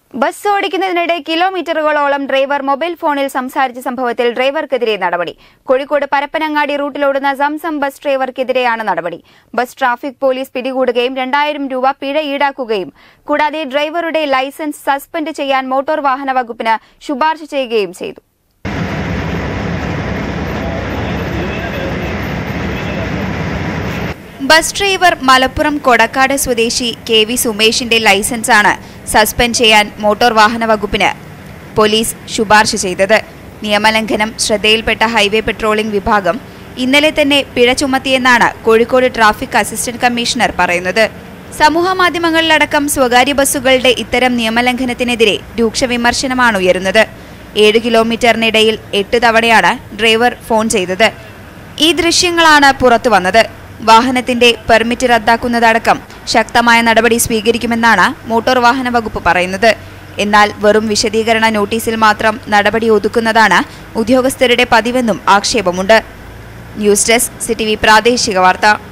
bus ഓടിക്കുന്നതിനിടെ കിലോമീറ്ററുകളോളം driver mobile ഫോണിൽ സംസാരിച്ച സംഭവത്തിൽ ഡ്രൈവർക്കെതിരെ നടപടി കോഴിക്കോട് പരപ്പനങ്ങാടി റൂട്ടിലോടുന്ന സംസം ബസ് ഡ്രൈവർക്കെതിരെയാണ് നടപടി ബസ് ട്രാഫിക് പോലീസ് പിടികൂടുകയും രണ്ടായിരം രൂപ പിഴ ഈടാക്കുകയും കൂടാതെ ഡ്രൈവറുടെ ലൈസൻസ് സസ്പെൻഡ് ചെയ്യാൻ മോട്ടോർ വാഹന വകുപ്പിന് ശുപാർശ ചെയ്യുകയും ചെയ്തു ബസ് ഡ്രൈവർ മലപ്പുറം കൊടക്കാട് സ്വദേശി കെ വി സുമേഷിന്റെ ലൈസൻസാണ് സസ്പെൻഡ് ചെയ്യാൻ മോട്ടോർ വാഹന വകുപ്പിന് പോലീസ് ശുപാർശ ചെയ്തത് നിയമലംഘനം ശ്രദ്ധയിൽപ്പെട്ട ഹൈവേ പെട്രോളിംഗ് വിഭാഗം ഇന്നലെ തന്നെ പിഴ ചുമത്തിയെന്നാണ് കോഴിക്കോട് ട്രാഫിക് അസിസ്റ്റന്റ് കമ്മീഷണർ പറയുന്നത് സമൂഹ മാധ്യമങ്ങളിലടക്കം സ്വകാര്യ ബസ്സുകളുടെ ഇത്തരം നിയമലംഘനത്തിനെതിരെ രൂക്ഷ വിമർശനമാണ് ഉയരുന്നത് ഏഴ് കിലോമീറ്ററിനിടയിൽ എട്ട് തവണയാണ് ഡ്രൈവർ ഫോൺ ചെയ്തത് ഈ ദൃശ്യങ്ങളാണ് പുറത്തു വന്നത് വാഹനത്തിന്റെ പെർമിറ്റ് റദ്ദാക്കുന്നതടക്കം ശക്തമായ നടപടി സ്വീകരിക്കുമെന്നാണ് മോട്ടോർ വാഹന വകുപ്പ് പറയുന്നത് എന്നാൽ വെറും വിശദീകരണ നോട്ടീസിൽ മാത്രം നടപടി ഒതുക്കുന്നതാണ് ഉദ്യോഗസ്ഥരുടെ പതിവെന്നും ആക്ഷേപമുണ്ട് ന്യൂസ് ഡെസ്ക് സിറ്റിവി പ്രാദേശിക വാർത്ത